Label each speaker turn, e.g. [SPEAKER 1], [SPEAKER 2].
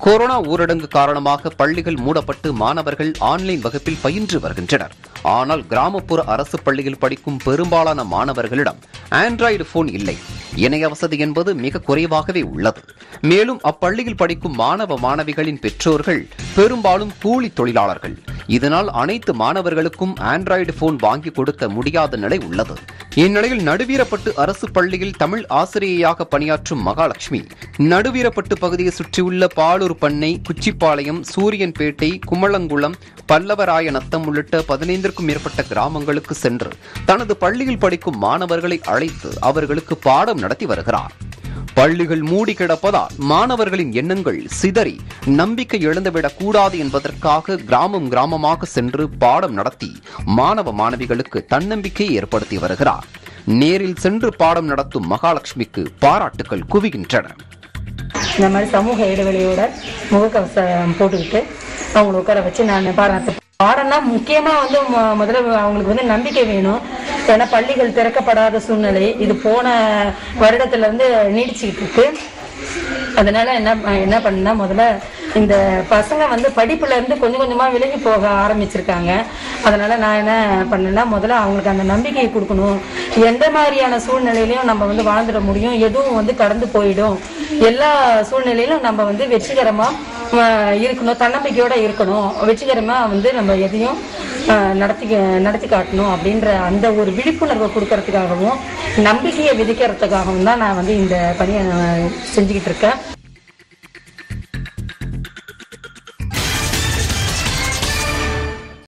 [SPEAKER 1] corona ஊரடங்கு காரணமாக பள்ளிகள் மூடப்பட்டு மாணவர்கள் ஆன்லைன் வகுப்பில் பயின்று வருகின்றனர் ஆனால் கிராமப்புற அரசு பள்ளியில் படிக்கும் பெரும்பாலான மாணவர்களிடம் ஆண்ட்ராய்டு போன் இல்லை இணைய வசதி என்பது மிக குறைவாகவே உள்ளது மேலும் அப்பள்ளியில் படிக்கும் மாணவ மாணவிகளின் பெற்றோர்கள் பெரும்பாலும் கூலி தொழிலாளர்கள் இதனால் அனைத்து மாணவர்களுக்கும் ஆண்ட்ராய்டு போன் வாங்கி கொடுக்க முடியாத நிலை உள்ளது இந்நிலையில் நடுவீரப்பட்டு அரசு பள்ளியில் தமிழ் ஆசிரியையாக பணியாற்றும் மகாலட்சுமி நடுவீரப்பட்டு பகுதியை சுற்றியுள்ள பாலூர் பண்ணை குச்சிப்பாளையம் சூரியன்பேட்டை குமளங்குளம் பல்லவராய நத்தம் உள்ளிட்ட பதினைந்திற்கும் மேற்பட்ட கிராமங்களுக்கு சென்று தனது பள்ளியில் படிக்கும் மாணவர்களை அழைத்து அவர்களுக்கு பாடம் நடத்தி வருகிறார் பள்ளிகள் மூடி கிடப்பதால் மாணவர்களின் எண்ணங்கள் சிதறி நம்பிக்கை இழந்துவிடக் கூடாது என்பதற்காக கிராமம் கிராமமாக சென்று பாடம் நடத்தி மாணவ மாணவிகளுக்கு தன்னம்பிக்கை ஏற்படுத்தி வருகிறார் நேரில் சென்று பாடம் நடத்தும் மகாலட்சுமிக்கு பாராட்டுகள் குவிகின்றன
[SPEAKER 2] இந்த மாதிரி சமூக இடைவெளியோட முகக்கவசம் போட்டுக்கிட்டு அவங்கள உட்கார வச்சு நான் பாராட்டு பாடம்னா முக்கியமா வந்து மு- முதல்ல அவங்களுக்கு வந்து நம்பிக்கை வேணும் ஏன்னா பள்ளிகள் திறக்கப்படாத சூழ்நிலை இது போன வருடத்துல இருந்து நீடிச்சுக்கிட்டு இருக்கு அதனால என்ன என்ன பண்ணா முதல்ல இந்த பசங்க வந்து படிப்புல இருந்து கொஞ்சம் கொஞ்சமா விலகி போக ஆரம்பிச்சிருக்காங்க அதனால நான் என்ன பண்ணேன்னா முதல்ல அவங்களுக்கு அந்த நம்பிக்கையை கொடுக்கணும் எந்த மாதிரியான சூழ்நிலையிலையும் நம்ம வந்து வாழ்ந்துட முடியும் எதுவும் வந்து கடந்து போயிடும் எல்லா சூழ்நிலையிலும் நம்ம வந்து வெற்றிகரமா ஆஹ், இருக்கணும் தன்னம்பிக்கையோட இருக்கணும் வெற்றிகரமா வந்து நம்ம எதையும் ஆஹ், நடத்தி நடத்தி காட்டணும் அப்படின்ற அந்த ஒரு விழிப்புணர்வை கொடுக்கறதுக்காகவும் நம்பிக்கையை விதிக்கிறதுக்காகவும் தான் நான் வந்து இந்த பணியை நான் செஞ்சுக்கிட்டு இருக்கேன்